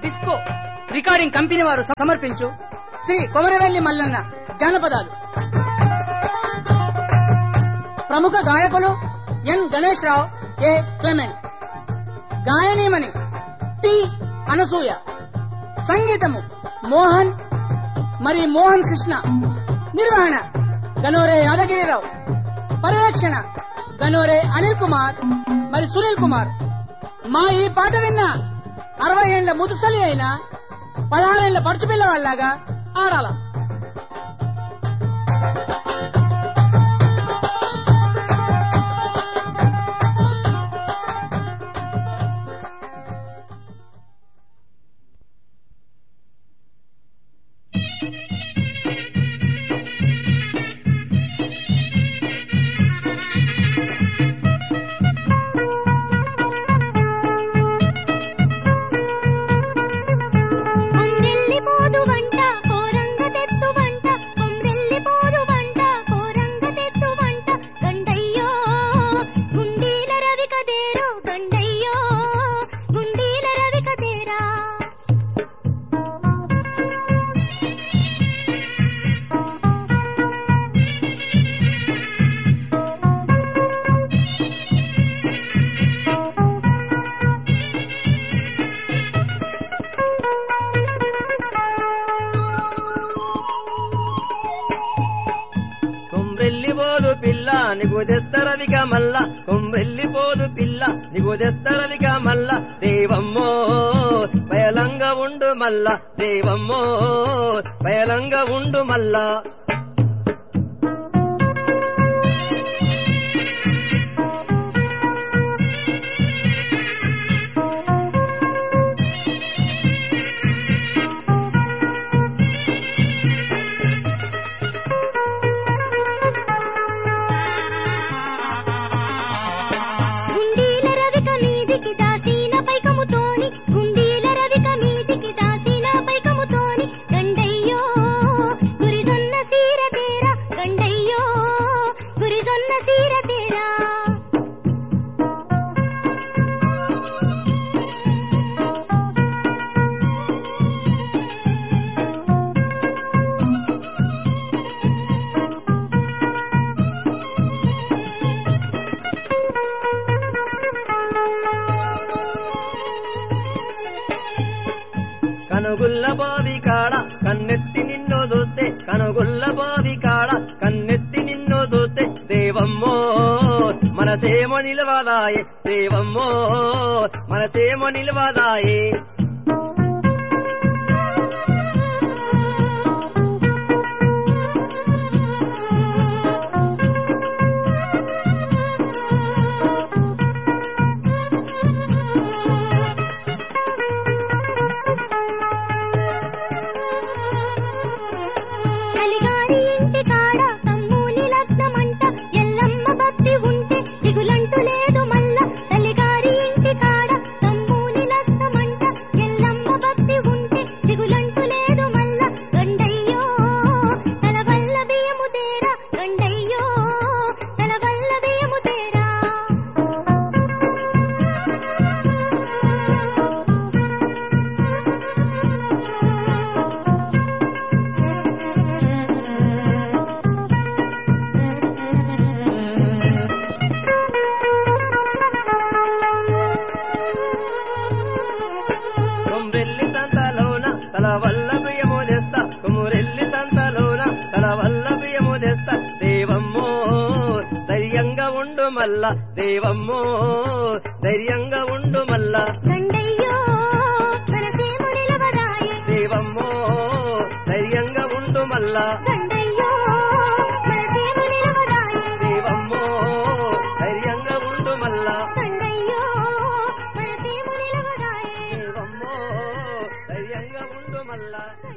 disco recording company వారు సమర్పించు శ్రీ కొమరవెల్లి మల్లన్న జానపదాలు ప్రముఖ గాయకులు N Ganesh Rao A Clement గాయనీమణి టి అనసూయ సంగీతము మోహన్ మరి మోహన్ కృష్ణ నిర్వహణ గనోరే యాదగిరిరావు పర్యవేక్షణ గనోరే అనిల్ కుమార్ మరి సునీల్ కుమార్ మా ఈ పాట విన్న అరవై ఏళ్ల ముదుసలి అయినా పదహారేళ్ల పడుచు పిల్లవాళ్ళలాగా ఆడాల కొమ్రెల్లిపోదు వంట కోరంగ తెత్తు వంట కొమ్రెల్లిపోదు వంట కోరంగ తెత్తు వంట గండయ్యో గుండీల రవి కదేరో గండయ్యో గుండీల రవి కదేరా కొమ్రెల్లిపోదు పిల్ల నీకు తెస్తరదిక మల్ల కొమ్రెల్లిపోదు పిల్ల నీకు తెస్తరదిక మల్ల దేవమ్మో పయలంగా ఉండు మల్ల దేవమ్మో పయలంగా ఉండు మల్లా గుండీల రవిక మీదికి దాసిన పైకముతోని గుండీల రవిక మీదికి దాసిన పైకముతోని గండయ్యో గురిజొన్న సీర తేరా గండయ్యో గురిజొన్న సీర తేరా కనుగుల్ల బావి కాడ కన్నెత్తి నిన్ను చూస్తే కనుగుల్ల బావి కాడ కన్నెత్తి నిన్ను చూస్తే దేవమ్మో మనసేమో నిలవదాయే దేవమ్మో మనసేమో నిలవదాయే కలిగారి ఇంటి కాడ తమ్ముని లగ్నమంట ఎల్లమ్మ భక్తి ఉంటే దిగులంటూ లేదు మల్ల తల్లిగారి ఇంటి కాడ తమ్ముని లగ్నమంట ఎల్లమ్మ భక్తి ఉంటే దిగులంటూ లేదు మల్ల గండయ్యో తల వల్ల బియ్యము తేరా గండయ్యో తల వల్ల బియ్యము తేరా కొమ్రెల్లి సంతలోన తల వల్ల బియ్యము తెస్తా కొమ్రెల్లి సంతలోన తల వల్ల బియ్యము తెస్తా దేవమ్మో ధైర్యంగా ఉండు మల్ల దేవమ్మో ధైర్యంగా ఉండు మల్ల గండయ్యో మనసేము నిలవదాయే దేవమ్మో ధైర్యంగా ఉండు మల్ల గండయ్యో మనసేము నిలవదాయే దేవమ్మో ధైర్యంగా ఉండు మల్ల గండయ్యో మనసేము నిలవదాయే దేవమ్మో ధైర్యంగా ఉండు మల్ల